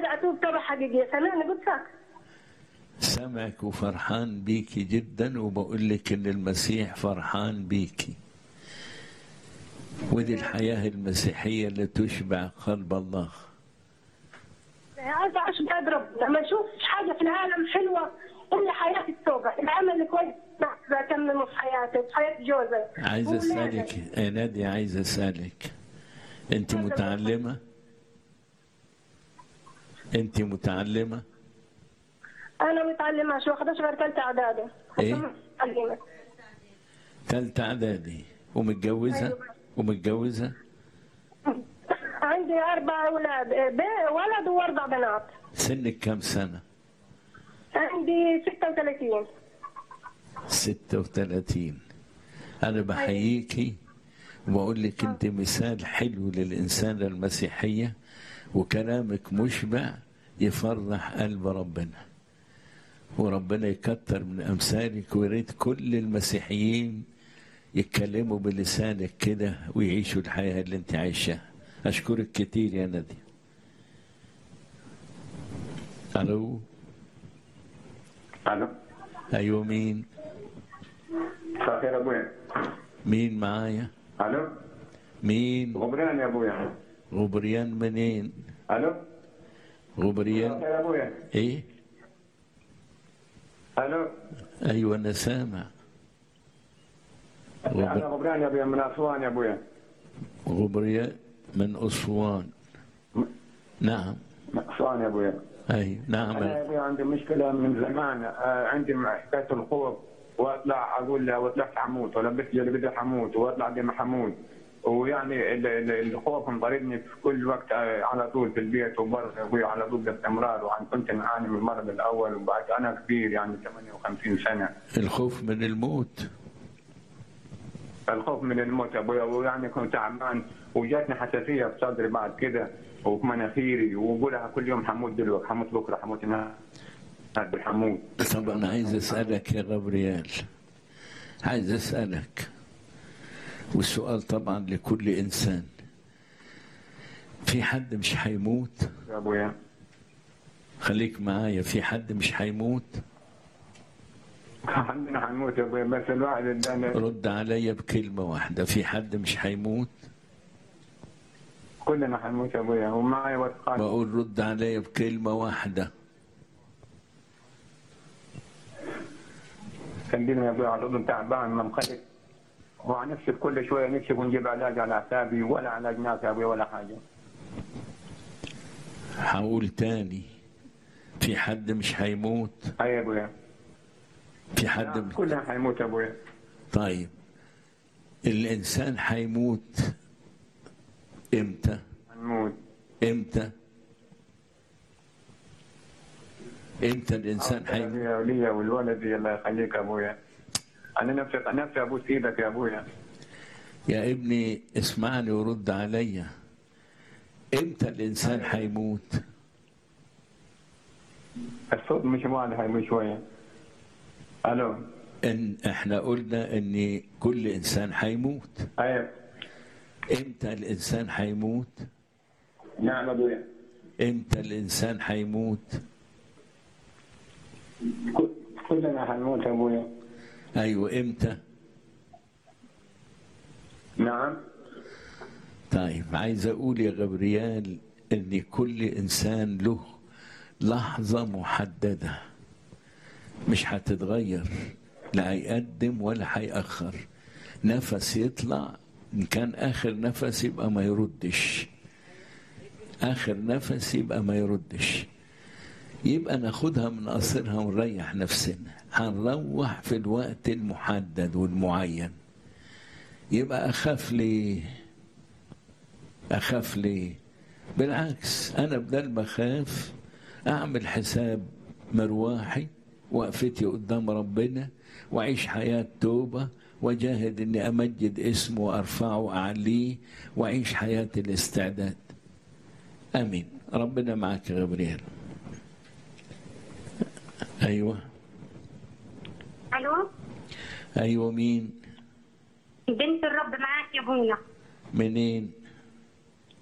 عايزه اتوب توبه حقيقيه سامعني قلت ساكت سامعك وفرحان بيكي جدا وبقول لك ان المسيح فرحان بيكي ودي الحياة المسيحية اللي تشبع قلب الله عايزه اعيش بقدر ربنا ما اشوفش حاجه في العالم حلوه الا حياه التوبه العمل الكويس بكمله في حياتي في حياه جوزي عايز وولادي. اسألك يا نادية عايز اسألك انت متعلمة انت متعلمة انا متعلمه شو واخداش غير ثالثه اعدادي إيه؟ متعلمه تالتة اعدادي ومتجوزة أيوة. ومتجوزة عندي اربع اولاد ب- ولد واربع بنات سنك كم سنة عندي 36 ستة وثلاثين أنا بحييكي وبقول لك أنت مثال حلو للإنسانة المسيحية وكلامك مشبع يفرح قلب ربنا وربنا يكتر من أمثالك ويريد كل المسيحيين يتكلموا بلسانك كده ويعيشوا الحياة اللي أنت عايشاها أشكرك كتير يا نادية ألو الو أيوة مين مساء الخير يا ابويا مين معايا الو مين غبران يا ابويا غبريان منين الو مساء غبريان الخير يا ابويا ايه الو ايوه انا سامع انا غبر... غبران يا ابويا من اسوان يا ابويا غبريان من اسوان نعم من اسوان يا ابويا ايوه نعم انا يا ابويا عندي مشكله من زمان آه، عندي مع حكايه الخوف واطلع اقول لو طلعت حموت ولا بس بدي حموت واطلع دي حموت ويعني ال- ال- الخوف مضربني في كل وقت آه، على طول في البيت وبره يا ابويا على طول باستمرار وعن كنت اعاني من المرض الاول وبعد انا كبير يعني 58 سنه الخوف من الموت الخوف من الموت يا ابويا ويعني كنت تعبان وجاتني حساسيه في صدري بعد كده وفي مناخيري وبقولها كل يوم حموت دلوقتي حموت بكره حموت النهارده حموت طب انا عايز اسالك يا غبريال عايز اسالك والسؤال طبعا لكل انسان في حد مش هيموت يا ابويا خليك معايا في حد مش هيموت عندنا حنموت يا ابويا بس الواحد ادانا رد عليا بكلمة واحدة في حد مش هيموت كلنا حنموت يا ابويا ومعي وثقات بقول رد عليا بكلمة واحدة خلينا يا ابويا على طول تعبان منقلق وعن نفسي كل شويه نكشف ونجيب علاج على حسابي ولا علاج نافع يا ابويا ولا حاجه هقول تاني في حد مش هيموت هاي يا ابويا في حد مش... كلنا حنموت يا ابويا طيب الإنسان هيموت إمتى حنموت إمتى إمتى الإنسان هيموت يا وليا والولد الله يخليك يا ابويا انا نفسي نفسي ابوس ايدك يا ابويا يا ابني اسمعني ورد عليا إمتى الإنسان هيموت الصوت مش واضح هاي شويه الو إن إحنا قلنا إن كل إنسان هيموت ايوه إمتى الإنسان هيموت نعم ابويا إمتى الإنسان هيموت كل- كلنا حنموت يا ابويا أيوة إمتى نعم طيب عايز اقول يا غبريال ان كل انسان له لحظة محددة مش هتتغير لا هيقدم ولا هيأخر نفس يطلع ان كان اخر نفس يبقى ما يردش اخر نفس يبقى ما يردش يبقى ناخدها من قصرها ونريح نفسنا هنروح في الوقت المحدد والمعين يبقى اخاف ليه أخاف ليه؟ بالعكس أنا بدل ما أخاف أعمل حساب مرواحي وقفتي قدام ربنا وأعيش حياة توبة وأجاهد إني أمجد اسمه وأرفعه وأعليه وأعيش حياة الاستعداد آمين ربنا معك يا غبريل أيوة الو أيوة مين بنت الرب معاك يا ابويا منين